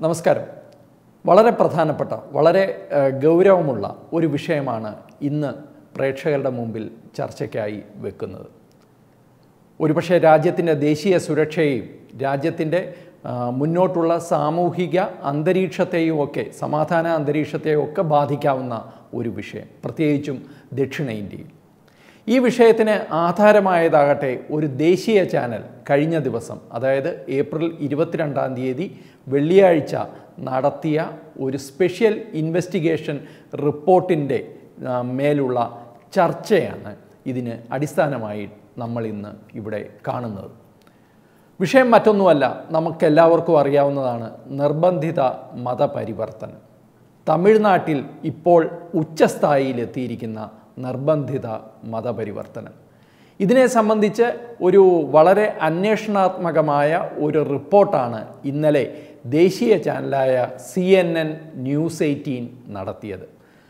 നമസ്കാരം വളരെ പ്രധാനപ്പെട്ട വളരെ ഏഹ്, ഗൗരവമുള്ള ഒരു വിഷയമാണ് ഇന്ന് പ്രേക്ഷകരുടെ മുമ്പിൽ ചർച്ചയ്ക്കായി വെക്കുന്നത് ഒരുപക്ഷെ രാജ്യത്തിൻ്റെ ദേശീയ സുരക്ഷയെയും രാജ്യത്തിൻ്റെ ആ, മുന്നോട്ടുള്ള സാമൂഹിക അന്തരീക്ഷത്തെയും ഒക്കെ സമാധാന അന്തരീക്ഷത്തെയും ഒക്കെ ബാധിക്കാവുന്ന ഒരു വിഷയം പ്രത്യേകിച്ചും ദക്ഷിണ ഇന്ത്യയിൽ ഈ വിഷയത്തിന് ആധാരമായതാകട്ടെ ഒരു ദേശീയ ചാനൽ കഴിഞ്ഞ ദിവസം അതായത് ഏപ്രിൽ ഇരുപത്തിരണ്ടാം തീയതി വെള്ളിയാഴ്ച നടത്തിയ ഒരു സ്പെഷ്യൽ ഇൻവെസ്റ്റിഗേഷൻ റിപ്പോർട്ടിൻ്റെ ആ, മേലുള്ള ചർച്ചയാണ് ഇതിന് അടിസ്ഥാനമായി നമ്മൾ ഇന്ന് ഇവിടെ കാണുന്നത് വിഷയം മറ്റൊന്നുമല്ല നമുക്കെല്ലാവർക്കും അറിയാവുന്നതാണ് നിർബന്ധിത മതപരിവർത്തനം തമിഴ്നാട്ടിൽ ഇപ്പോൾ ഉച്ചസ്ഥായിയിലെത്തിയിരിക്കുന്ന നിർബന്ധിത മതപരിവർത്തനം ഇതിനെ സംബന്ധിച്ച് ഒരു വളരെ അന്വേഷണാത്മകമായ ഒരു റിപ്പോർട്ടാണ് ഇന്നലെ ദേശീയ ചാനലായ C N N news eighteen നടത്തിയത്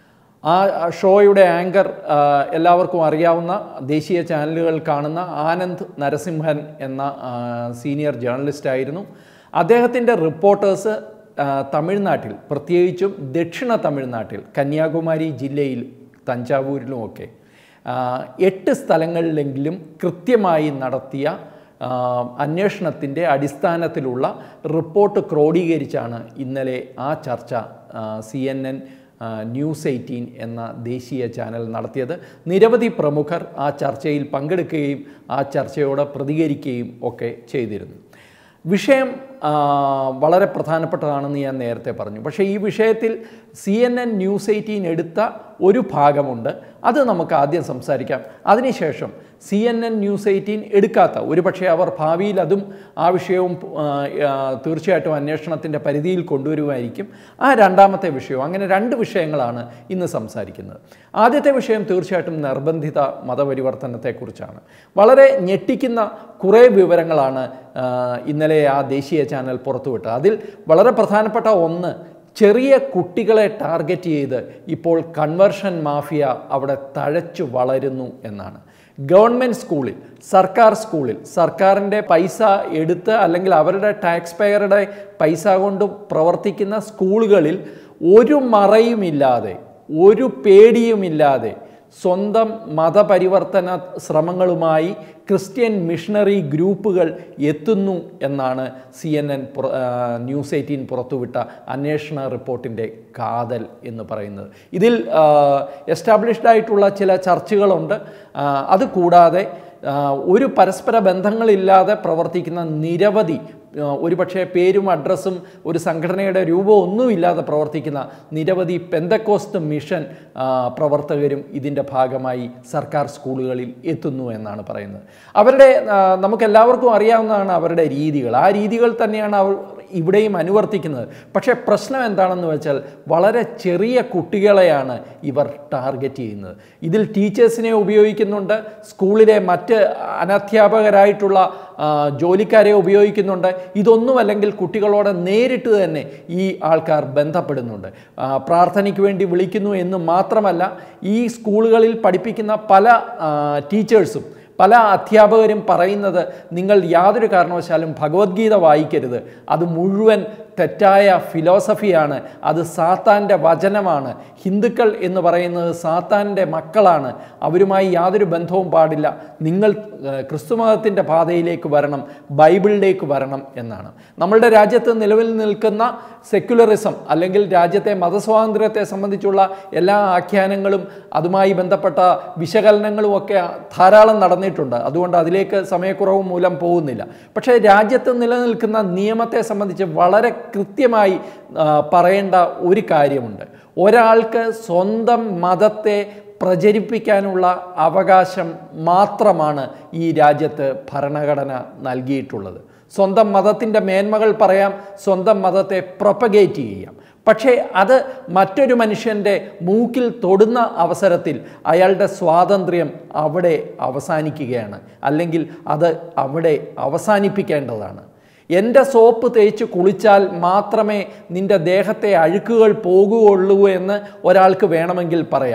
ആ ഷോയുടെ ആങ്കർ ആ, എല്ലാവർക്കും അറിയാവുന്ന ദേശീയ ചാനലുകൾ കാണുന്ന ആനന്ദ് നരസിംഹൻ എന്ന ആ, സീനിയർ ജേർണലിസ്റ്റ് ആയിരുന്നു അദ്ദേഹത്തിൻ്റെ റിപ്പോർട്ടേഴ്സ് ആ, തമിഴ്നാട്ടിൽ പ്രത്യേകിച്ചും ദക്ഷിണ തമിഴ്നാട്ടിൽ കന്യാകുമാരി ജില്ലയിൽ തഞ്ചാവൂരിലുമൊക്കെ ആ, എട്ട് സ്ഥലങ്ങളിലെങ്കിലും കൃത്യമായി നടത്തിയ ആ, അന്വേഷണത്തിൻ്റെ അടിസ്ഥാനത്തിലുള്ള റിപ്പോർട്ട് ക്രോഡീകരിച്ചാണ് ഇന്നലെ ആ ചർച്ച C N N news eighteen എന്ന ദേശീയ ചാനൽ നടത്തിയത് നിരവധി പ്രമുഖർ ആ ചർച്ചയിൽ പങ്കെടുക്കുകയും ആ ചർച്ചയോട് പ്രതികരിക്കുകയും ഒക്കെ ചെയ്തിരുന്നു വിഷയം ആ, വളരെ പ്രധാനപ്പെട്ടതാണെന്ന് ഞാൻ നേരത്തെ പറഞ്ഞു പക്ഷേ ഈ വിഷയത്തിൽ C N N news eighteen എടുത്ത ഒരു ഭാഗമുണ്ട് അത് നമുക്ക് ആദ്യം സംസാരിക്കാം അതിനുശേഷം C N N news eighteen എടുക്കാത്ത ഒരുപക്ഷെ അവർ ഭാവിയിൽ അതും ആ വിഷയവും ആ, ആ, തീർച്ചയായിട്ടും അന്വേഷണത്തിൻ്റെ പരിധിയിൽ കൊണ്ടുവരുമായിരിക്കും ആ രണ്ടാമത്തെ വിഷയവും അങ്ങനെ രണ്ട് വിഷയങ്ങളാണ് ഇന്ന് സംസാരിക്കുന്നത് ആദ്യത്തെ വിഷയം തീർച്ചയായിട്ടും നിർബന്ധിത മതപരിവർത്തനത്തെക്കുറിച്ചാണ് വളരെ ഞെട്ടിക്കുന്ന കുറേ വിവരങ്ങളാണ് ആ, ഇന്നലെ ആ ദേശീയ ചാനൽ പുറത്തുവിട്ടത് അതിൽ വളരെ പ്രധാനപ്പെട്ട ഒന്ന് ചെറിയ കുട്ടികളെ ടാർഗറ്റ് ചെയ്ത് ഇപ്പോൾ കൺവേർഷൻ മാഫിയ അവിടെ തഴച്ചു വളരുന്നു എന്നാണ് ഗവൺമെൻറ് സ്കൂളിൽ സർക്കാർ സ്കൂളിൽ സർക്കാരിൻ്റെ പൈസ എടുത്ത് അല്ലെങ്കിൽ അവരുടെ ടാക്സ് പെയറുടെ പൈസ കൊണ്ട് പ്രവർത്തിക്കുന്ന സ്കൂളുകളിൽ ഒരു മറയുമില്ലാതെ ഒരു പേടിയുമില്ലാതെ സ്വന്തം മതപരിവർത്തന ശ്രമങ്ങളുമായി ക്രിസ്ത്യൻ മിഷണറി ഗ്രൂപ്പുകൾ എത്തുന്നു എന്നാണ് C N N news eighteen പുറത്തുവിട്ട അന്വേഷണ റിപ്പോർട്ടിൻ്റെ കാതൽ എന്ന് പറയുന്നത് ഇതിൽ എസ്റ്റാബ്ലിഷ്ഡ് ആയിട്ടുള്ള ചില ചർച്ചകളുണ്ട് ആ, അത് കൂടാതെ ആ, ഒരു പരസ്പര ബന്ധങ്ങളില്ലാതെ പ്രവർത്തിക്കുന്ന നിരവധി ആ, ഒരുപക്ഷെ പേരും അഡ്രസ്സും ഒരു സംഘടനയുടെ രൂപവും ഒന്നുമില്ലാതെ പ്രവർത്തിക്കുന്ന നിരവധി പെന്തക്കോസ്റ്റ് മിഷൻ ആ, പ്രവർത്തകരും ഇതിൻ്റെ ഭാഗമായി സർക്കാർ സ്കൂളുകളിൽ എത്തുന്നു എന്നാണ് പറയുന്നത് അവരുടെ ആ, നമുക്കെല്ലാവർക്കും അറിയാവുന്നതാണ് അവരുടെ രീതികൾ ആ രീതികൾ തന്നെയാണ് അവർ ഇവിടെയും അനുവർത്തിക്കുന്നത് പക്ഷേ പ്രശ്നം എന്താണെന്ന് വെച്ചാൽ വളരെ ചെറിയ കുട്ടികളെയാണ് ഇവർ ടാർഗറ്റ് ചെയ്യുന്നത് ഇതിൽ ടീച്ചേഴ്സിനെ ഉപയോഗിക്കുന്നുണ്ട് സ്കൂളിലെ മറ്റ് അനധ്യാപകരായിട്ടുള്ള ആ, ജോലിക്കാരെ ഉപയോഗിക്കുന്നുണ്ട് ഇതൊന്നുമല്ലെങ്കിൽ കുട്ടികളോട് നേരിട്ട് തന്നെ ഈ ആൾക്കാർ ബന്ധപ്പെടുന്നുണ്ട് ആ, പ്രാർത്ഥനയ്ക്ക് വേണ്ടി വിളിക്കുന്നു എന്ന് മാത്രമല്ല ഈ സ്കൂളുകളിൽ പഠിപ്പിക്കുന്ന പല ആ, ടീച്ചേഴ്സും പല അധ്യാപകരും പറയുന്നത് നിങ്ങൾ യാതൊരു കാരണവശാലും ഭഗവത്ഗീത വായിക്കരുത് അത് മുഴുവൻ തെറ്റായ ഫിലോസഫിയാണ് അത് സാത്താൻ്റെ വചനമാണ് ഹിന്ദുക്കൾ എന്ന് പറയുന്നത് സാത്താൻ്റെ മക്കളാണ് അവരുമായി യാതൊരു ബന്ധവും പാടില്ല നിങ്ങൾ ഏഹ്, ക്രിസ്തുമതത്തിൻ്റെ പാതയിലേക്ക് വരണം ബൈബിളിലേക്ക് വരണം എന്നാണ് നമ്മളുടെ രാജ്യത്ത് നിലവിൽ നിൽക്കുന്ന സെക്യുലറിസം അല്ലെങ്കിൽ രാജ്യത്തെ മതസ്വാതന്ത്ര്യത്തെ സംബന്ധിച്ചുള്ള എല്ലാ ആഖ്യാനങ്ങളും അതുമായി ബന്ധപ്പെട്ട വിശകലനങ്ങളും ഒക്കെ ധാരാളം നടന്നിട്ടുണ്ട് അതുകൊണ്ട് അതിലേക്ക് സമയക്കുറവ് മൂലം പോകുന്നില്ല പക്ഷേ രാജ്യത്ത് നിലനിൽക്കുന്ന നിയമത്തെ സംബന്ധിച്ച് വളരെ കൃത്യമായി ആ, പറയേണ്ട ഒരു കാര്യമുണ്ട് ഒരാൾക്ക് സ്വന്തം മതത്തെ പ്രചരിപ്പിക്കാനുള്ള അവകാശം മാത്രമാണ് ഈ രാജ്യത്ത് ഭരണഘടന നൽകിയിട്ടുള്ളത് സ്വന്തം മതത്തിൻ്റെ മേന്മകൾ പറയാം സ്വന്തം മതത്തെ പ്രൊപ്പഗേറ്റ് ചെയ്യാം പക്ഷേ അത് മറ്റൊരു മനുഷ്യൻ്റെ മൂക്കിൽ തൊടുന്ന അവസരത്തിൽ അയാളുടെ സ്വാതന്ത്ര്യം അവിടെ അവസാനിക്കുകയാണ് അല്ലെങ്കിൽ അത് അവിടെ അവസാനിപ്പിക്കേണ്ടതാണ് എൻ്റെ സോപ്പ് തേച്ച് കുളിച്ചാൽ മാത്രമേ നിൻ്റെ ദേഹത്തെ അഴുക്കുകൾ പോകുകയുള്ളൂ എന്ന് ഒരാൾക്ക് വേണമെങ്കിൽ പറയാം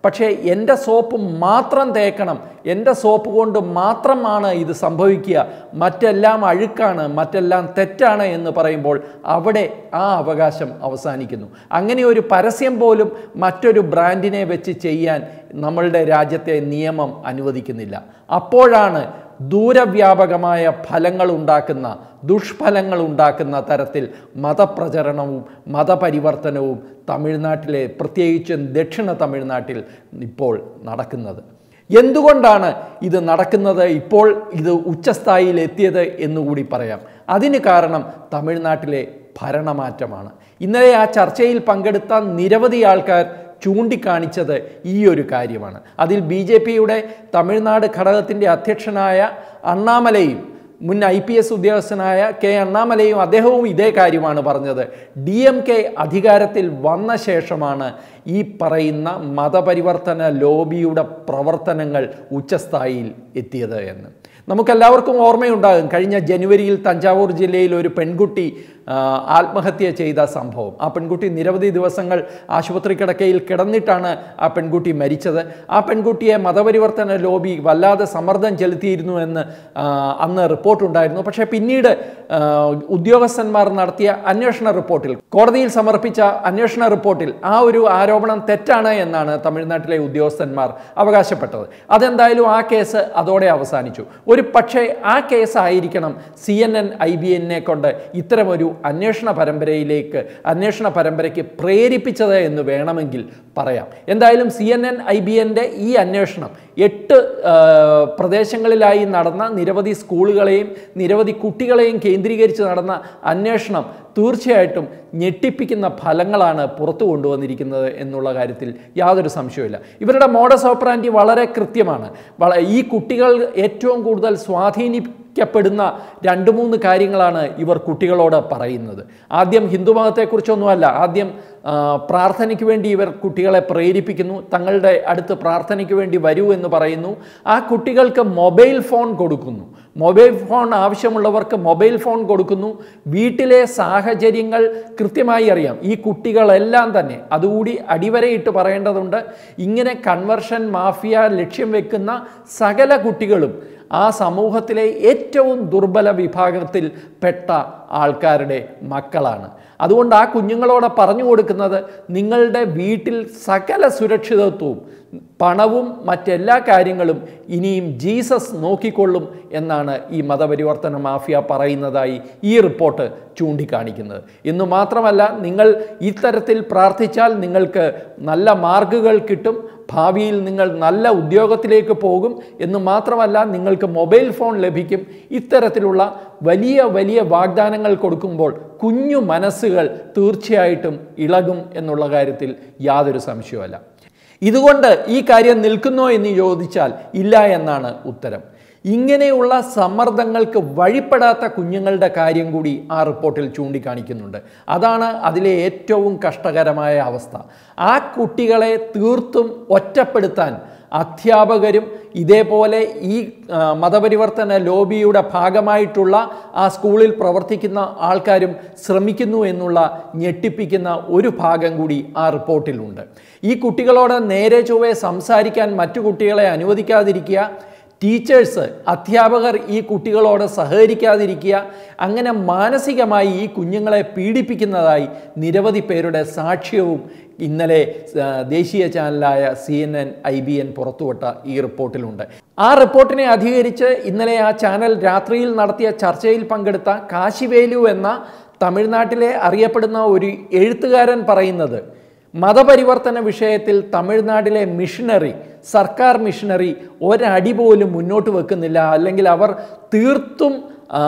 പക്ഷേ എൻ്റെ സോപ്പ് മാത്രം തേക്കണം എൻ്റെ സോപ്പ് കൊണ്ട് മാത്രമാണ് ഇത് സംഭവിക്കുക മറ്റെല്ലാം അഴുക്കാണ് മറ്റെല്ലാം തെറ്റാണ് എന്ന് പറയുമ്പോൾ അവിടെ ആ അവകാശം അവസാനിക്കുന്നു അങ്ങനെ ഒരു പരസ്യം പോലും മറ്റൊരു ബ്രാൻഡിനെ വെച്ച് ചെയ്യാൻ നമ്മളുടെ രാജ്യത്തെ നിയമം അനുവദിക്കുന്നില്ല അപ്പോഴാണ് ദൂരവ്യാപകമായ ഫലങ്ങൾ ഉണ്ടാക്കുന്ന ദുഷ്ഫലങ്ങൾ ഉണ്ടാക്കുന്ന തരത്തിൽ മതപ്രചരണവും മതപരിവർത്തനവും തമിഴ്നാട്ടിലെ പ്രത്യേകിച്ചും ദക്ഷിണ തമിഴ്നാട്ടിൽ ഇപ്പോൾ നടക്കുന്നത് എന്തുകൊണ്ടാണ് ഇത് നടക്കുന്നത് ഇപ്പോൾ ഇത് ഉച്ചസ്ഥായിയിൽ എത്തിയത് എന്നുകൂടി പറയാം അതിന് കാരണം തമിഴ്നാട്ടിലെ ഭരണമാറ്റമാണ് ഇന്നലെ ആ ചർച്ചയിൽ പങ്കെടുത്ത നിരവധി ആൾക്കാർ ചൂണ്ടിക്കാണിച്ചത് ഈ ഒരു കാര്യമാണ് അതിൽ ബി ജെ പിയുടെ തമിഴ്നാട് ഘടകത്തിൻ്റെ അധ്യക്ഷനായ അണ്ണാമലയും മുൻ ഐ പി എസ് ഉദ്യോഗസ്ഥനായ കെ അണ്ണാമലയും അദ്ദേഹവും ഇതേ കാര്യമാണ് പറഞ്ഞത് ഡി എം കെ അധികാരത്തിൽ വന്ന ശേഷമാണ് ഈ പറയുന്ന മതപരിവർത്തന ലോബിയുടെ പ്രവർത്തനങ്ങൾ ഉച്ചസ്ഥായിയിൽ എത്തിയത് എന്ന് നമുക്കെല്ലാവർക്കും ഓർമ്മയുണ്ടാകും കഴിഞ്ഞ ജനുവരിയിൽ തഞ്ചാവൂർ ജില്ലയിൽ ഒരു പെൺകുട്ടി ആ, ആത്മഹത്യ ചെയ്ത സംഭവം ആ പെൺകുട്ടി നിരവധി ദിവസങ്ങൾ ആശുപത്രി കിടക്കയിൽ കിടന്നിട്ടാണ് ആ പെൺകുട്ടി മരിച്ചത് ആ പെൺകുട്ടിയെ മതപരിവർത്തന ലോബി വല്ലാതെ സമ്മർദ്ദം ചെലുത്തിയിരുന്നു എന്ന് ആ, അന്ന് റിപ്പോർട്ടുണ്ടായിരുന്നു പക്ഷേ പിന്നീട് ആ, ഉദ്യോഗസ്ഥന്മാർ നടത്തിയ അന്വേഷണ റിപ്പോർട്ടിൽ കോടതിയിൽ സമർപ്പിച്ച അന്വേഷണ റിപ്പോർട്ടിൽ ആ ഒരു ആരോപണം തെറ്റാണ് എന്നാണ് തമിഴ്നാട്ടിലെ ഉദ്യോഗസ്ഥന്മാർ അവകാശപ്പെട്ടത് അതെന്തായാലും ആ കേസ് അതോടെ അവസാനിച്ചു ഒരു പക്ഷേ ആ കേസ് ആയിരിക്കണം C N N I B എന്നെ കൊണ്ട് ഇത്തരമൊരു അന്വേഷണ പരമ്പരയിലേക്ക് അന്വേഷണ പരമ്പരയ്ക്ക് പ്രേരിപ്പിച്ചത് എന്ന് വേണമെങ്കിൽ പറയാം എന്തായാലും C N N I B എൻ്റെ ഈ അന്വേഷണം എട്ട് ആ, പ്രദേശങ്ങളിലായി നടന്ന നിരവധി സ്കൂളുകളെയും നിരവധി കുട്ടികളെയും കേന്ദ്രീകരിച്ച് നടന്ന അന്വേഷണം തീർച്ചയായിട്ടും ഞെട്ടിപ്പിക്കുന്ന ഫലങ്ങളാണ് പുറത്തു കൊണ്ടുവന്നിരിക്കുന്നത് എന്നുള്ള കാര്യത്തിൽ യാതൊരു സംശയവുമില്ല ഇവരുടെ മോഡസ് ഓപ്പറാൻറ്റി വളരെ കൃത്യമാണ് വള ഈ കുട്ടികൾ ഏറ്റവും കൂടുതൽ സ്വാധീനിക്കപ്പെടുന്ന രണ്ട് മൂന്ന് കാര്യങ്ങളാണ് ഇവർ കുട്ടികളോട് പറയുന്നത് ആദ്യം ഹിന്ദു മതത്തെക്കുറിച്ചൊന്നുമല്ല ആദ്യം ആ, പ്രാർത്ഥനയ്ക്ക് വേണ്ടി ഇവർ കുട്ടികളെ പ്രേരിപ്പിക്കുന്നു തങ്ങളുടെ അടുത്ത് പ്രാർത്ഥനയ്ക്ക് വേണ്ടി വരൂ എന്ന് പറയുന്നു ആ കുട്ടികൾക്ക് മൊബൈൽ ഫോൺ കൊടുക്കുന്നു മൊബൈൽ ഫോൺ ആവശ്യമുള്ളവർക്ക് മൊബൈൽ ഫോൺ കൊടുക്കുന്നു വീട്ടിലെ സാഹചര്യങ്ങൾ കൃത്യമായി അറിയാം ഈ കുട്ടികളെല്ലാം തന്നെ അതുകൂടി അടിവരയിട്ട് പറയേണ്ടതുണ്ട് ഇങ്ങനെ കൺവർഷൻ മാഫിയ ലക്ഷ്യം വെക്കുന്ന സകല കുട്ടികളും ആ സമൂഹത്തിലെ ഏറ്റവും ദുർബല വിഭാഗത്തിൽ പെട്ട ആൾക്കാരുടെ മക്കളാണ് അതുകൊണ്ട് ആ കുഞ്ഞുങ്ങളോട് പറഞ്ഞു കൊടുക്കുന്നത് നിങ്ങളുടെ വീട്ടിൽ സകല സുരക്ഷിതത്വവും പണവും മറ്റെല്ലാ കാര്യങ്ങളും ഇനിയും ജീസസ് നോക്കിക്കൊള്ളും എന്നാണ് ഈ മതപരിവർത്തന മാഫിയ പറയുന്നതായി ഈ റിപ്പോർട്ട് ചൂണ്ടിക്കാണിക്കുന്നത് എന്നു മാത്രമല്ല നിങ്ങൾ ഇത്തരത്തിൽ പ്രാർത്ഥിച്ചാൽ നിങ്ങൾക്ക് നല്ല മാർക്കുകൾ കിട്ടും ഭാവിയിൽ നിങ്ങൾ നല്ല ഉദ്യോഗത്തിലേക്ക് പോകും എന്ന് മാത്രമല്ല നിങ്ങൾക്ക് മൊബൈൽ ഫോൺ ലഭിക്കും ഇത്തരത്തിലുള്ള വലിയ വലിയ വാഗ്ദാനങ്ങൾ കൊടുക്കുമ്പോൾ കുഞ്ഞു മനസ്സുകൾ തീർച്ചയായിട്ടും ഇളകും എന്നുള്ള കാര്യത്തിൽ യാതൊരു സംശയവുമല്ല ഇതുകൊണ്ട് ഈ കാര്യം നിൽക്കുന്നോ എന്ന് ചോദിച്ചാൽ ഇല്ല എന്നാണ് ഉത്തരം ഇങ്ങനെയുള്ള സമ്മർദ്ദങ്ങൾക്ക് വഴിപ്പെടാത്ത കുഞ്ഞുങ്ങളുടെ കാര്യം കൂടി ആ റിപ്പോർട്ടിൽ ചൂണ്ടിക്കാണിക്കുന്നുണ്ട് അതാണ് അതിലെ ഏറ്റവും കഷ്ടകരമായ അവസ്ഥ ആ കുട്ടികളെ തീർത്തും ഒറ്റപ്പെടുത്താൻ അധ്യാപകരും ഇതേപോലെ ഈ ആ, മതപരിവർത്തന ലോബിയുടെ ഭാഗമായിട്ടുള്ള ആ സ്കൂളിൽ പ്രവർത്തിക്കുന്ന ആൾക്കാരും ശ്രമിക്കുന്നു എന്നുള്ള ഞെട്ടിപ്പിക്കുന്ന ഒരു ഭാഗം കൂടി ആ റിപ്പോർട്ടിലുണ്ട് ഈ കുട്ടികളോട് നേരെ ചൊവ്വെ സംസാരിക്കാൻ മറ്റു കുട്ടികളെ അനുവദിക്കാതിരിക്കുക ടീച്ചേഴ്സ് അധ്യാപകർ ഈ കുട്ടികളോട് സഹകരിക്കാതിരിക്കുക അങ്ങനെ മാനസികമായി ഈ കുഞ്ഞുങ്ങളെ പീഡിപ്പിക്കുന്നതായി നിരവധി പേരുടെ സാക്ഷ്യവും ഇന്നലെ ആ, ദേശീയ ചാനലായ C N N I B N പുറത്തുവിട്ട ഈ റിപ്പോർട്ടിലുണ്ട് ആ റിപ്പോർട്ടിനെ അധികരിച്ച് ഇന്നലെ ആ ചാനൽ രാത്രിയിൽ നടത്തിയ ചർച്ചയിൽ പങ്കെടുത്ത കാശിവേലു എന്ന തമിഴ്നാട്ടിലെ അറിയപ്പെടുന്ന ഒരു എഴുത്തുകാരൻ പറയുന്നത് മതപരിവർത്തന വിഷയത്തിൽ തമിഴ്നാട്ടിലെ മിഷനറി സർക്കാർ മിഷനറി ഒരടി പോലും മുന്നോട്ട് വെക്കുന്നില്ല അല്ലെങ്കിൽ അവർ തീർത്തും ആ,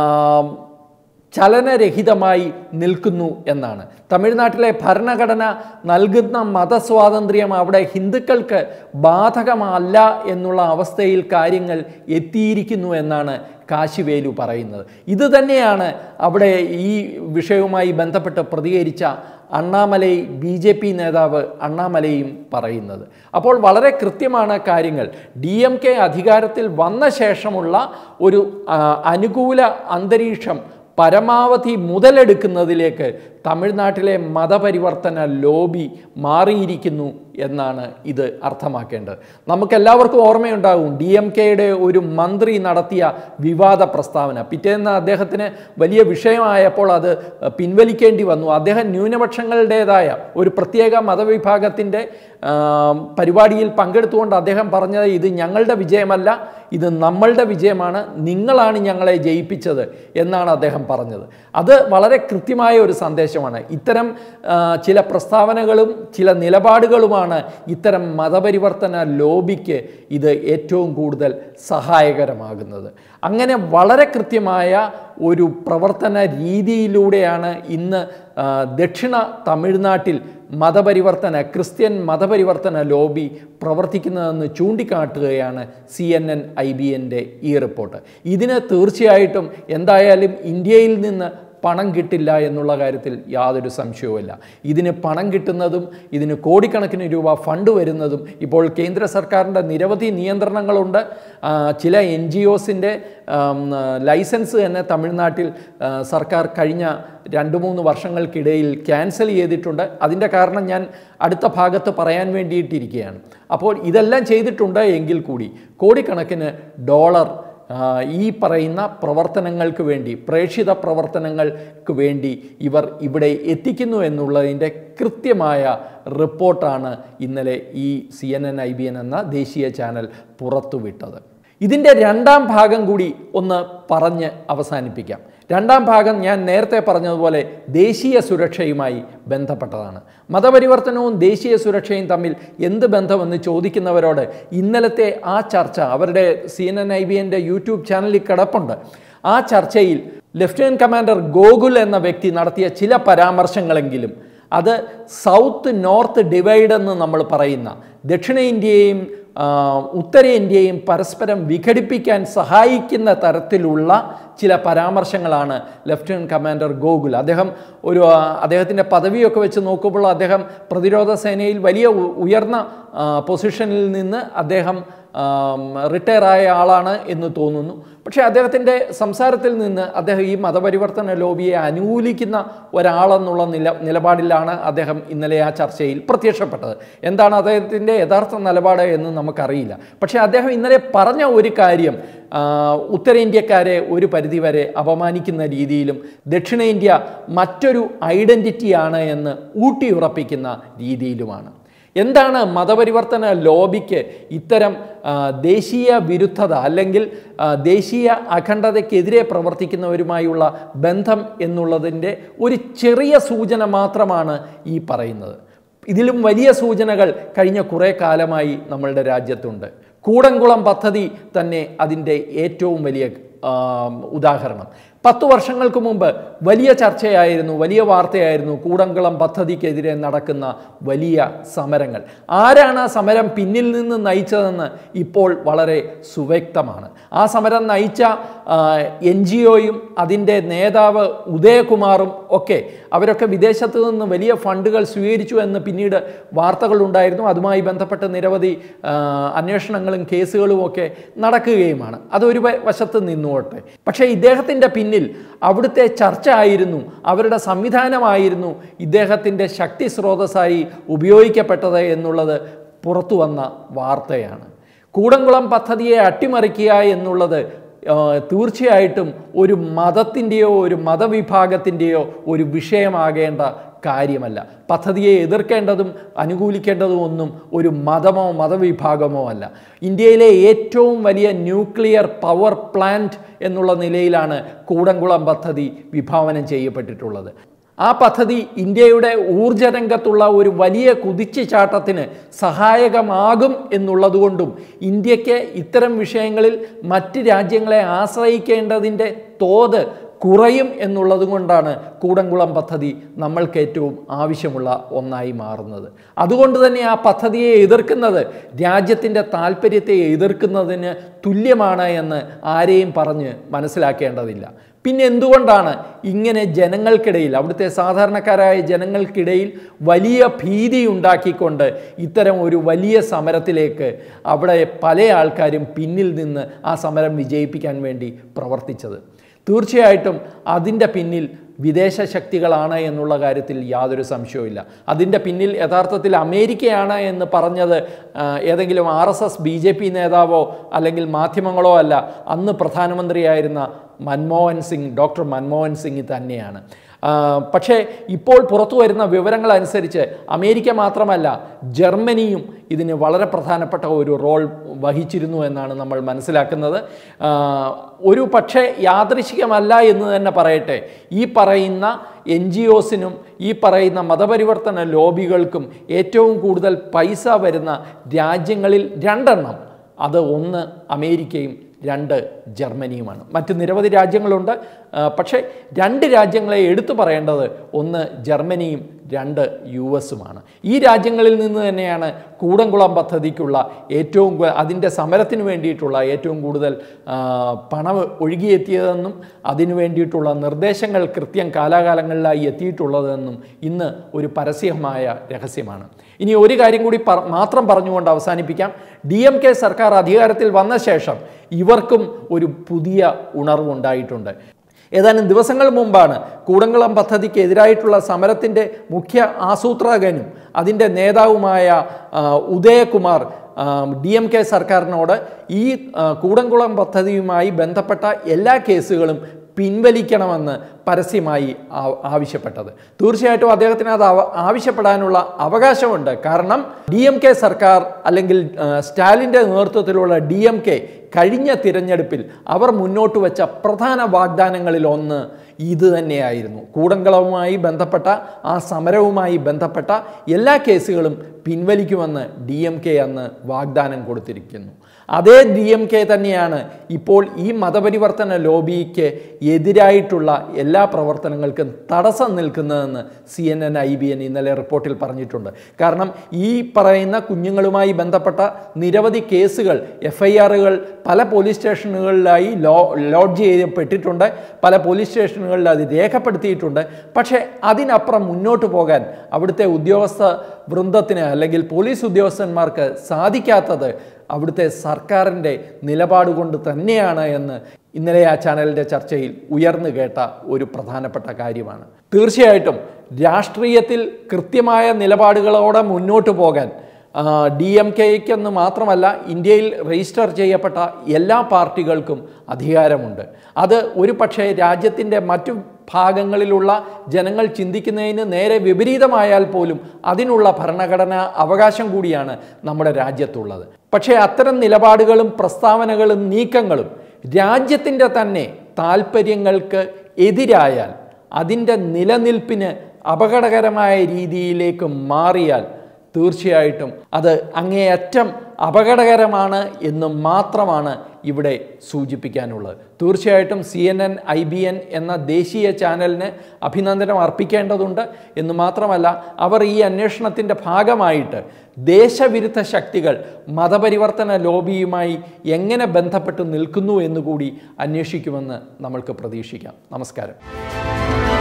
ചലനരഹിതമായി നിൽക്കുന്നു എന്നാണ് തമിഴ്നാട്ടിലെ ഭരണഘടന നൽകുന്ന മതസ്വാതന്ത്ര്യം അവിടെ ഹിന്ദുക്കൾക്ക് ബാധകമല്ല എന്നുള്ള അവസ്ഥയിൽ കാര്യങ്ങൾ എത്തിയിരിക്കുന്നു എന്നാണ് കാശിവേലു പറയുന്നത് ഇത് തന്നെയാണ് അവിടെ ഈ വിഷയവുമായി ബന്ധപ്പെട്ട് പ്രതികരിച്ച അണ്ണാമലൈ ബി ജെ പി നേതാവ് അണ്ണാമലയും പറയുന്നത് അപ്പോൾ വളരെ കൃത്യമാണ് കാര്യങ്ങൾ ഡി എം കെ അധികാരത്തിൽ വന്ന ശേഷമുള്ള ഒരു ആ, അനുകൂല അന്തരീക്ഷം പരമാവധി മുതലെടുക്കുന്നതിലേക്ക് തമിഴ്നാട്ടിലെ മതപരിവർത്തന ലോബി മാറിയിരിക്കുന്നു എന്നാണ് ഇത് അർത്ഥമാക്കേണ്ടത് നമുക്കെല്ലാവർക്കും ഓർമ്മയുണ്ടാകും ഡി എം കെയുടെ ഒരു മന്ത്രി നടത്തിയ വിവാദ പ്രസ്താവന പിറ്റേന്ന് അദ്ദേഹത്തിന് വലിയ വിഷയമായപ്പോൾ അത് പിൻവലിക്കേണ്ടി വന്നു അദ്ദേഹം ന്യൂനപക്ഷങ്ങളുടേതായ ഒരു പ്രത്യേക മതവിഭാഗത്തിൻ്റെ പരിപാടിയിൽ പങ്കെടുത്തുകൊണ്ട് അദ്ദേഹം പറഞ്ഞത് ഇത് ഞങ്ങളുടെ വിജയമല്ല ഇത് നമ്മളുടെ വിജയമാണ് നിങ്ങളാണ് ഞങ്ങളെ ജയിപ്പിച്ചത് എന്നാണ് അദ്ദേഹം പറഞ്ഞത് അത് വളരെ കൃത്യമായ ഒരു സന്ദേശമാണ് ഇത്തരം ആ, ചില പ്രസ്താവനകളും ചില നിലപാടുകളുമാണ് ഇത്തരം മതപരിവർത്തന ലോബിക്ക് ഇത് ഏറ്റവും കൂടുതൽ സഹായകരമാകുന്നത് അങ്ങനെ വളരെ കൃത്യമായ ഒരു പ്രവർത്തന രീതിയിലൂടെയാണ് ഇന്ന് ആ, ദക്ഷിണ തമിഴ്നാട്ടിൽ മതപരിവർത്തന ക്രിസ്ത്യൻ മതപരിവർത്തന ലോബി പ്രവർത്തിക്കുന്നതെന്ന് ചൂണ്ടിക്കാട്ടുകയാണ് C N N I B എൻ്റെ ഈ റിപ്പോർട്ട് ഇതിന് തീർച്ചയായിട്ടും എന്തായാലും ഇന്ത്യയിൽ നിന്ന് പണം കിട്ടില്ല എന്നുള്ള കാര്യത്തിൽ യാതൊരു സംശയവുമില്ല ഇതിന് പണം കിട്ടുന്നതും ഇതിന് കോടിക്കണക്കിന് രൂപ ഫണ്ട് വരുന്നതും ഇപ്പോൾ കേന്ദ്ര സർക്കാരിൻ്റെ നിരവധി നിയന്ത്രണങ്ങളുണ്ട് ആ, ചില എൻ ജി ഒസിൻ്റെ ലൈസൻസ് തന്നെ തമിഴ്നാട്ടിൽ ആ, സർക്കാർ കഴിഞ്ഞ രണ്ട് മൂന്ന് വർഷങ്ങൾക്കിടയിൽ ക്യാൻസൽ ചെയ്തിട്ടുണ്ട് അതിൻ്റെ കാരണം ഞാൻ അടുത്ത ഭാഗത്ത് പറയാൻ വേണ്ടിയിട്ടിരിക്കുകയാണ് അപ്പോൾ ഇതെല്ലാം ചെയ്തിട്ടുണ്ട് എങ്കിൽ കൂടി കോടിക്കണക്കിന് ഡോളർ ആ, ഈ പറയുന്ന പ്രവർത്തനങ്ങൾക്ക് വേണ്ടി പ്രേക്ഷിത പ്രവർത്തനങ്ങൾക്ക് വേണ്ടി ഇവർ ഇവിടെ എത്തിക്കുന്നു എന്നുള്ളതിൻ്റെ കൃത്യമായ റിപ്പോർട്ടാണ് ഇന്നലെ ഈ C N N I B N എന്ന ദേശീയ ചാനൽ പുറത്തുവിട്ടത് ഇതിൻ്റെ രണ്ടാം ഭാഗം കൂടി ഒന്ന് പറഞ്ഞ് അവസാനിപ്പിക്കാം രണ്ടാം ഭാഗം ഞാൻ നേരത്തെ പറഞ്ഞതുപോലെ ദേശീയ സുരക്ഷയുമായി ബന്ധപ്പെട്ടതാണ് മതപരിവർത്തനവും ദേശീയ സുരക്ഷയും തമ്മിൽ എന്ത് ബന്ധമെന്ന് ചോദിക്കുന്നവരോട് ഇന്നലത്തെ ആ ചർച്ച അവരുടെ C N N I B എൻ്റെ യൂട്യൂബ് ചാനലിൽ കിടപ്പുണ്ട് ആ ചർച്ചയിൽ ലഫ്റ്റനന്റ് കമാൻഡർ ഗോകുൽ എന്ന വ്യക്തി നടത്തിയ ചില പരാമർശങ്ങളെങ്കിലും അത് സൗത്ത് നോർത്ത് ഡിവൈഡ് എന്ന് നമ്മൾ പറയുന്ന ദക്ഷിണേന്ത്യയും ആ, ഉത്തരേന്ത്യയും പരസ്പരം വിഘടിപ്പിക്കാൻ സഹായിക്കുന്ന തരത്തിലുള്ള ചില പരാമർശങ്ങളാണ് ലഫ്റ്റനന്റ് കമാൻഡർ ഗോകുൽ അദ്ദേഹം ഒരു ആ, അദ്ദേഹത്തിൻ്റെ പദവിയൊക്കെ വെച്ച് നോക്കുമ്പോൾ അദ്ദേഹം പ്രതിരോധ സേനയിൽ വലിയ ഉ- ഉയർന്ന ആ, പൊസിഷനിൽ നിന്ന് അദ്ദേഹം റിട്ടയർ ആയ ആളാണ് എന്ന് തോന്നുന്നു പക്ഷേ അദ്ദേഹത്തിൻ്റെ സംസാരത്തിൽ നിന്ന് അദ്ദേഹം ഈ മതപരിവർത്തന ലോബിയെ അനുകൂലിക്കുന്ന ഒരാളെന്നുള്ള നില നിലപാടിലാണ് അദ്ദേഹം ഇന്നലെ ആ ചർച്ചയിൽ പ്രത്യക്ഷപ്പെട്ടത് എന്താണ് അദ്ദേഹത്തിൻ്റെ യഥാർത്ഥ നിലപാട് എന്ന് നമുക്കറിയില്ല പക്ഷേ അദ്ദേഹം ഇന്നലെ പറഞ്ഞ ഒരു കാര്യം ആ, ഉത്തരേന്ത്യക്കാരെ ഒരു പരിധിവരെ അപമാനിക്കുന്ന രീതിയിലും ദക്ഷിണേന്ത്യ മറ്റൊരു ഐഡൻറ്റിറ്റിയാണ് എന്ന് ഊട്ടിയുറപ്പിക്കുന്ന രീതിയിലുമാണ് എന്താണ് മതപരിവർത്തന ലോബിക്ക് ഇത്തരം ആ, ദേശീയ വിരുദ്ധത അല്ലെങ്കിൽ ആ, ദേശീയ അഖണ്ഡതയ്ക്കെതിരെ പ്രവർത്തിക്കുന്നവരുമായുള്ള ബന്ധം എന്നുള്ളതിൻ്റെ ഒരു ചെറിയ സൂചന മാത്രമാണ് ഈ പറയുന്നത് ഇതിലും വലിയ സൂചനകൾ കഴിഞ്ഞ കുറേ കാലമായി നമ്മളുടെ രാജ്യത്തുണ്ട് കൂടംകുളം പദ്ധതി തന്നെ അതിൻ്റെ ഏറ്റവും വലിയ ആ, ഉദാഹരണം പത്തു വർഷങ്ങൾക്ക് മുമ്പ് വലിയ ചർച്ചയായിരുന്നു വലിയ വാർത്തയായിരുന്നു കൂടംകുളം പദ്ധതിക്കെതിരെ നടക്കുന്ന വലിയ സമരങ്ങൾ ആരാണ് ആ സമരം പിന്നിൽ നിന്ന് നയിച്ചതെന്ന് ഇപ്പോൾ വളരെ സുവ്യക്തമാണ് ആ സമരം നയിച്ച എൻ ജി ഒയും അതിൻ്റെ നേതാവ് ഉദയകുമാറും ഒക്കെ അവരൊക്കെ വിദേശത്ത് നിന്ന് വലിയ ഫണ്ടുകൾ സ്വീകരിച്ചു എന്ന് പിന്നീട് വാർത്തകളുണ്ടായിരുന്നു അതുമായി ബന്ധപ്പെട്ട് നിരവധി ആ, അന്വേഷണങ്ങളും കേസുകളും ഒക്കെ നടക്കുകയുമാണ് അതൊരു വ- വശത്ത് നിന്നുകൊട്ടെ പക്ഷേ ഇദ്ദേഹത്തിൻ്റെ പിന്നിൽ അവിടുത്തെ ചർച്ച ആയിരുന്നു അവരുടെ സംവിധാനമായിരുന്നു ഇദ്ദേഹത്തിൻ്റെ ശക്തി സ്രോതസ്സായി ഉപയോഗിക്കപ്പെട്ടത് എന്നുള്ളത് പുറത്തു വന്ന വാർത്തയാണ് കൂടംകുളം പദ്ധതിയെ അട്ടിമറിക്കുക എന്നുള്ളത് ആ, തീർച്ചയായിട്ടും ഒരു മതത്തിൻ്റെയോ ഒരു മതവിഭാഗത്തിൻ്റെയോ ഒരു വിഷയമാകേണ്ട കാര്യമല്ല പദ്ധതിയെ എതിർക്കേണ്ടതും അനുകൂലിക്കേണ്ടതും ഒന്നും ഒരു മതമോ മതവിഭാഗമോ അല്ല ഇന്ത്യയിലെ ഏറ്റവും വലിയ ന്യൂക്ലിയർ പവർ പ്ലാന്റ് എന്നുള്ള നിലയിലാണ് കൂടംകുളം പദ്ധതി വിഭാവനം ചെയ്യപ്പെട്ടിട്ടുള്ളത് ആ പദ്ധതി ഇന്ത്യയുടെ ഊർജരംഗത്തുള്ള ഒരു വലിയ കുതിച്ചുചാട്ടത്തിന് സഹായകമാകും എന്നുള്ളതുകൊണ്ടും ഇന്ത്യക്ക് ഇത്തരം വിഷയങ്ങളിൽ മറ്റ് രാജ്യങ്ങളെ ആശ്രയിക്കേണ്ടതിൻ്റെ തോത് കുറയും എന്നുള്ളത് കൊണ്ടാണ് കൂടംകുളം പദ്ധതി നമ്മൾക്ക് ഏറ്റവും ആവശ്യമുള്ള ഒന്നായി മാറുന്നത് അതുകൊണ്ട് തന്നെ ആ പദ്ധതിയെ എതിർക്കുന്നത് രാജ്യത്തിൻ്റെ താല്പര്യത്തെ എതിർക്കുന്നതിന് തുല്യമാണ് എന്ന് ആരെയും പറഞ്ഞ് മനസ്സിലാക്കേണ്ടതില്ല പിന്നെ എന്തുകൊണ്ടാണ് ഇങ്ങനെ ജനങ്ങൾക്കിടയിൽ അവിടുത്തെ സാധാരണക്കാരായ ജനങ്ങൾക്കിടയിൽ വലിയ ഭീതി ഉണ്ടാക്കിക്കൊണ്ട് ഇത്തരം ഒരു വലിയ സമരത്തിലേക്ക് അവിടെ പല ആൾക്കാരും പിന്നിൽ നിന്ന് ആ സമരം വിജയിപ്പിക്കാൻ വേണ്ടി പ്രവർത്തിച്ചത് തീർച്ചയായിട്ടും അതിൻ്റെ പിന്നിൽ വിദേശ ശക്തികളാണ് എന്നുള്ള കാര്യത്തിൽ യാതൊരു സംശയവുമില്ല അതിൻ്റെ പിന്നിൽ യഥാർത്ഥത്തിൽ അമേരിക്കയാണ് എന്ന് പറഞ്ഞത് ആ, ഏതെങ്കിലും R S S B J P നേതാവോ അല്ലെങ്കിൽ മാധ്യമങ്ങളോ അല്ല അന്ന് പ്രധാനമന്ത്രിയായിരുന്ന മൻമോഹൻ സിംഗ് ഡോക്ടർ മൻമോഹൻ സിംഗ് തന്നെയാണ് ആ, പക്ഷേ ഇപ്പോൾ പുറത്തു വരുന്ന വിവരങ്ങൾ അനുസരിച്ച് അമേരിക്ക മാത്രമല്ല ജർമ്മനിയും ഇതിന് വളരെ പ്രധാനപ്പെട്ട ഒരു റോൾ വഹിച്ചിരുന്നു എന്നാണ് നമ്മൾ മനസ്സിലാക്കുന്നത് ആ, ഒരു പക്ഷേ യാദൃശികമല്ല എന്ന് തന്നെ പറയട്ടെ ഈ പറയുന്ന എൻ ജി ഒസിനും ഈ പറയുന്ന മതപരിവർത്തന ലോബികൾക്കും ഏറ്റവും കൂടുതൽ പൈസ വരുന്ന രാജ്യങ്ങളിൽ രണ്ടെണ്ണം അത് ഒന്ന് അമേരിക്കയും രണ്ട് ജർമ്മനിയുമാണ് മറ്റ് നിരവധി രാജ്യങ്ങളുണ്ട് ആ, പക്ഷേ രണ്ട് രാജ്യങ്ങളെ എടുത്തു പറയേണ്ടത് ഒന്ന് ജർമ്മനിയും രണ്ട് യു എസുമാണ് ഈ രാജ്യങ്ങളിൽ നിന്ന് തന്നെയാണ് കൂടംകുളം പദ്ധതിക്കുള്ള ഏറ്റവും കു- അതിൻ്റെ സമരത്തിന് വേണ്ടിയിട്ടുള്ള ഏറ്റവും കൂടുതൽ ആ, പണം ഒഴുകിയെത്തിയതെന്നും അതിനു വേണ്ടിയിട്ടുള്ള നിർദ്ദേശങ്ങൾ കൃത്യം കാലാകാലങ്ങളിലായി എത്തിയിട്ടുള്ളതെന്നും ഇന്ന് ഒരു പരസ്യമായ രഹസ്യമാണ് ഇനി ഒരു കാര്യം കൂടി പറ- മാത്രം പറഞ്ഞുകൊണ്ട് അവസാനിപ്പിക്കാം ഡി എം കെ സർക്കാർ അധികാരത്തിൽ വന്ന ശേഷം ഇവർക്കും ഒരു പുതിയ ഉണർവുണ്ടായിട്ടുണ്ട് ഏതാനും ദിവസങ്ങൾ മുമ്പാണ് കൂടംകുളം പദ്ധതിക്ക് എതിരായിട്ടുള്ള സമരത്തിൻ്റെ മുഖ്യ ആസൂത്രകനും അതിൻ്റെ നേതാവുമായ ആ, ഉദയകുമാർ ഡി എം കെ സർക്കാരിനോട് ഈ ആ, കൂടംകുളം പദ്ധതിയുമായി ബന്ധപ്പെട്ട എല്ലാ കേസുകളും പിൻവലിക്കണമെന്ന് പരസ്യമായി ആ- ആവശ്യപ്പെട്ടത് തീർച്ചയായിട്ടും അദ്ദേഹത്തിന് അത് അവ- ആവശ്യപ്പെടാനുള്ള അവകാശമുണ്ട് കാരണം ഡി എം കെ സർക്കാർ അല്ലെങ്കിൽ ആ, സ്റ്റാലിൻ്റെ നേതൃത്വത്തിലുള്ള ഡി എം കെ കഴിഞ്ഞ തിരഞ്ഞെടുപ്പിൽ അവർ മുന്നോട്ട് വെച്ച പ്രധാന വാഗ്ദാനങ്ങളിൽ ഒന്ന് ഇത് തന്നെയായിരുന്നു കൂടംകുളവുമായി ബന്ധപ്പെട്ട ആ സമരവുമായി ബന്ധപ്പെട്ട എല്ലാ കേസുകളും പിൻവലിക്കുമെന്ന് ഡി എം കെ അന്ന് വാഗ്ദാനം കൊടുത്തിരിക്കുന്നു അതേ ഡി എം കെ തന്നെയാണ് ഇപ്പോൾ ഈ മതപരിവർത്തന ലോബിക്ക് എതിരായിട്ടുള്ള എല്ലാ പ്രവർത്തനങ്ങൾക്കും തടസ്സം നിൽക്കുന്നതെന്ന് C N N I B N ഇന്നലെ റിപ്പോർട്ടിൽ പറഞ്ഞിട്ടുണ്ട് കാരണം ഈ പറയുന്ന കുഞ്ഞുങ്ങളുമായി ബന്ധപ്പെട്ട നിരവധി കേസുകൾ എഫ് ഐ ആറുകൾ പല പോലീസ് സ്റ്റേഷനുകളിലായി ലോ ലോഡ്ജ് ചെയ്യപ്പെട്ടിട്ടുണ്ട് പല പോലീസ് സ്റ്റേഷനുകളിൽ അത് രേഖപ്പെടുത്തിയിട്ടുണ്ട് പക്ഷേ അതിനപ്പുറം മുന്നോട്ട് പോകാൻ അവിടുത്തെ ഉദ്യോഗസ്ഥ വൃന്ദത്തിന് അല്ലെങ്കിൽ പോലീസ് ഉദ്യോഗസ്ഥന്മാർക്ക് സാധിക്കാത്തത് അവിടുത്തെ സർക്കാരിൻ്റെ നിലപാട് കൊണ്ട് തന്നെയാണ് എന്ന് ഇന്നലെ ആ ചാനലിൻ്റെ ചർച്ചയിൽ ഉയർന്നു കേട്ട ഒരു പ്രധാനപ്പെട്ട കാര്യമാണ് തീർച്ചയായിട്ടും രാഷ്ട്രീയത്തിൽ കൃത്യമായ നിലപാടുകളോടെ മുന്നോട്ട് പോകാൻ ഡി എം കെക്കെന്ന് മാത്രമല്ല ഇന്ത്യയിൽ രജിസ്റ്റർ ചെയ്യപ്പെട്ട എല്ലാ പാർട്ടികൾക്കും അധികാരമുണ്ട് അത് ഒരു പക്ഷേ രാജ്യത്തിൻ്റെ മറ്റു ഭാഗങ്ങളിലുള്ള ജനങ്ങൾ ചിന്തിക്കുന്നതിന് നേരെ വിപരീതമായാൽ പോലും അതിനുള്ള ഭരണഘടനാ അവകാശം കൂടിയാണ് നമ്മുടെ രാജ്യത്തുള്ളത് പക്ഷേ അത്തരം നിലപാടുകളും പ്രസ്താവനകളും നീക്കങ്ങളും രാജ്യത്തിൻ്റെ തന്നെ താല്പര്യങ്ങൾക്ക് എതിരായാൽ അതിൻ്റെ നിലനിൽപ്പിന് അപകടകരമായ രീതിയിലേക്ക് മാറിയാൽ തീർച്ചയായിട്ടും അത് അങ്ങേയറ്റം അപകടകരമാണ് എന്ന് മാത്രമാണ് ഇവിടെ സൂചിപ്പിക്കാനുള്ളത് തീർച്ചയായിട്ടും C N N I B N എന്ന ദേശീയ ചാനലിന് അഭിനന്ദനം അർപ്പിക്കേണ്ടതുണ്ട് എന്ന് മാത്രമല്ല അവർ ഈ അന്വേഷണത്തിൻ്റെ ഭാഗമായിട്ട് ദേശവിരുദ്ധ ശക്തികൾ മതപരിവർത്തന ലോബിയുമായി എങ്ങനെ ബന്ധപ്പെട്ട് നിൽക്കുന്നു എന്നുകൂടി അന്വേഷിക്കുമെന്ന് നമ്മൾക്ക് പ്രതീക്ഷിക്കാം നമസ്കാരം